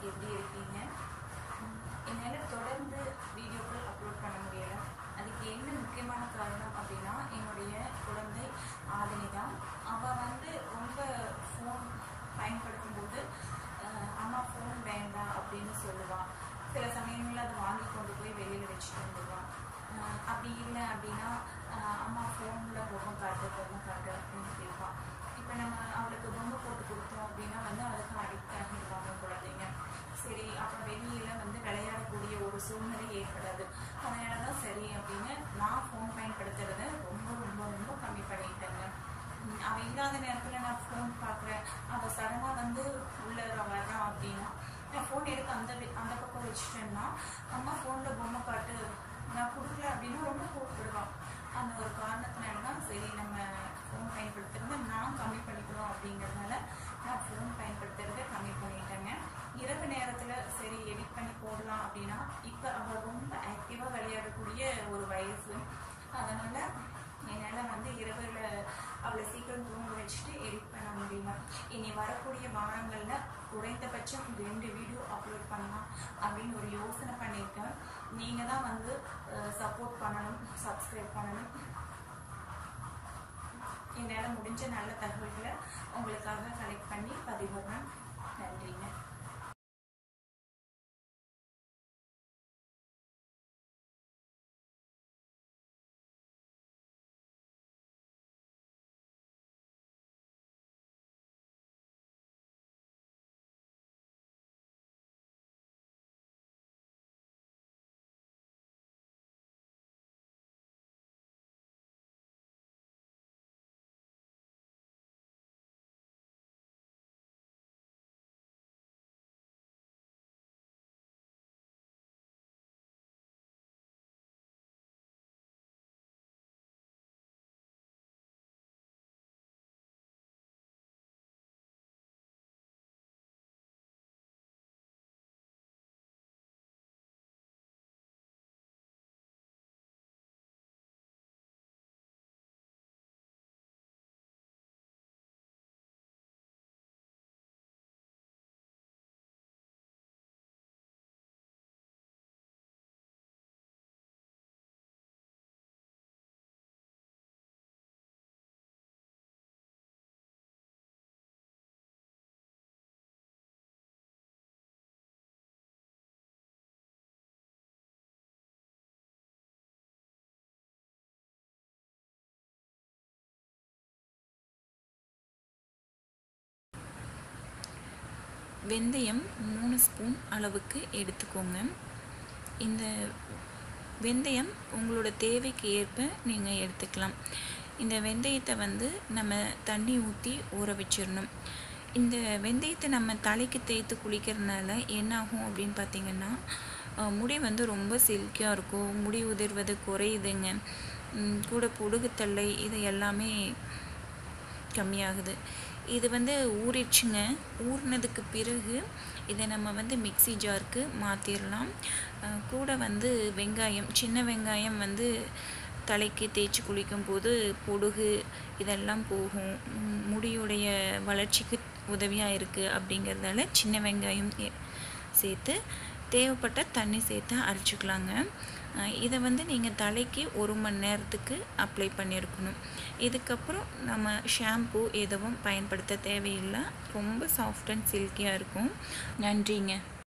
எப்படி இருக்கீங்க உம், என்னால் தொடர்ந்து வீடியோக்கள் அப்லோட் பண்ண முடியல அதுக்கு என்ன முக்கியமான காரணம் அப்படின்னா என்னுடைய குழந்தை ஆதினி தான் அவள் வந்து ரொம்ப ஃபோன் பயன்படுத்தும் போது அஹ், அம்மா ஃபோன் வேண்டாம் அப்படின்னு சொல்லுவாள் சில சமயங்களில் அதை வாங்கி கொண்டு போய் வெளியில் வச்சுட்டு வந்துடுவான் அஹ், அப்படி இல்லை அப்படின்னா அஹ், அம்மா ஃபோனில் பொம்மை காட்டு பொம்மை காட்டு அப்படின்னு கேட்பான் இப்போ நம்ம அவளுக்கு பொம்மை போட்டு கொடுத்தோம் அப்படின்னா வந்து அதுக்கு அடிக்ட் ஆகிடுவாங்க குழந்தைங்க சரி அப்புறம் வெளியில வந்து விளையாடக்கூடிய ஒரு சூழ்நிலை ஏற்படாது அதனால தான் சரி அப்படின்னு நான் ஃபோன் பயன்படுத்துறத ரொம்ப ரொம்ப ரொம்ப கம்மி பண்ணிட்டேங்க உம் அவன் இல்லாத நேரத்தில் நான் ஃபோன் பார்க்குறேன் அவள் சடனாக வந்து உள்ள வர்றான் அப்படின்னா நான் ஃபோன் எடுத்து அந்த வி- அந்த பக்கம் வச்சுட்டேன்னா அம்மா ஃபோனில் பொம்மை காட்டு நான் கொடுக்கல அப்படின்னா ரொம்ப கூப்பிடுவான் அந்த ஒரு காரணத்தினால தான் சரி நம்ம ஃபோன் பயன்படுத்துறத நான் கம்மி பண்ணிக்கணும் அப்படிங்கிறதுனால நான் ஃபோன் பயன்படுத்துறத கம்மி பண்ணிட்டேங்க இரவு நேரத்தில் சரி எடிட் பண்ணி போடலாம் அப்படின்னா இப்போ அவள் ரொம்ப ஆக்டிவாக விளையாடக்கூடிய ஒரு வயசு அதனால் என்னால் வந்து இரவில் அவளை சீக்கிரம் தூங்க வச்சுட்டு எடிட் பண்ண முடியல இனி வரக்கூடிய வாரங்களில் குறைந்தபட்சம் ரெண்டு வீடியோ அப்லோட் பண்ணலாம் அப்படின்னு ஒரு யோசனை பண்ணியிருக்கேன் நீங்கள் தான் வந்து சப்போர்ட் பண்ணணும் சப்ஸ்கிரைப் பண்ணணும் என்னால் முடிஞ்ச நல்ல தகவல்களை உங்களுக்காக கலெக்ட் பண்ணி பதிவிடுறேன் நன்றிங்க வெந்தயம் மூணு ஸ்பூன் அளவுக்கு எடுத்துக்கோங்க இந்த வெந்தயம் உங்களோட தேவைக்கு ஏற்ப நீங்கள் எடுத்துக்கலாம் இந்த வெந்தயத்தை வந்து நம்ம தண்ணி ஊற்றி ஊற வச்சிடணும் இந்த வெந்தயத்தை நம்ம தலைக்கு தேய்த்து குளிக்கிறதுனால என்ன ஆகும் அப்படின்னு பார்த்தீங்கன்னா அஹ், முடி வந்து ரொம்ப சில்கியாக இருக்கும் முடி உதிர்வது குறையுதுங்க உம், கூட பொடுகுத்தள்ளை இது எல்லாமே கம்மியாகுது இது வந்து ஊறிடுச்சுங்க ஊறினதுக்கு பிறகு இதை நம்ம வந்து மிக்ஸி ஜாருக்கு மாற்றிடலாம் கூட வந்து வெங்காயம் சின்ன வெங்காயம் வந்து தலைக்கு தேய்ச்சி குளிக்கும் போது பொடுகு இதெல்லாம் போகும் உம், முடியுடைய வளர்ச்சிக்கு உதவியாக இருக்குது அப்படிங்கிறதால சின்ன வெங்காயம் ஏ- சேர்த்து தேவைப்பட்ட தண்ணி சேர்த்து அரைச்சிக்கலாங்க அஹ் இதை வந்து நீங்கள் தலைக்கு ஒரு மணி நேரத்துக்கு அப்ளை பண்ணியிருக்கணும் இதுக்கப்புறம் நம்ம ஷாம்பு எதுவும் பயன்படுத்த தேவையில்லை ரொம்ப சாஃப்ட் அண்ட் சில்கியாக இருக்கும் நன்றிங்க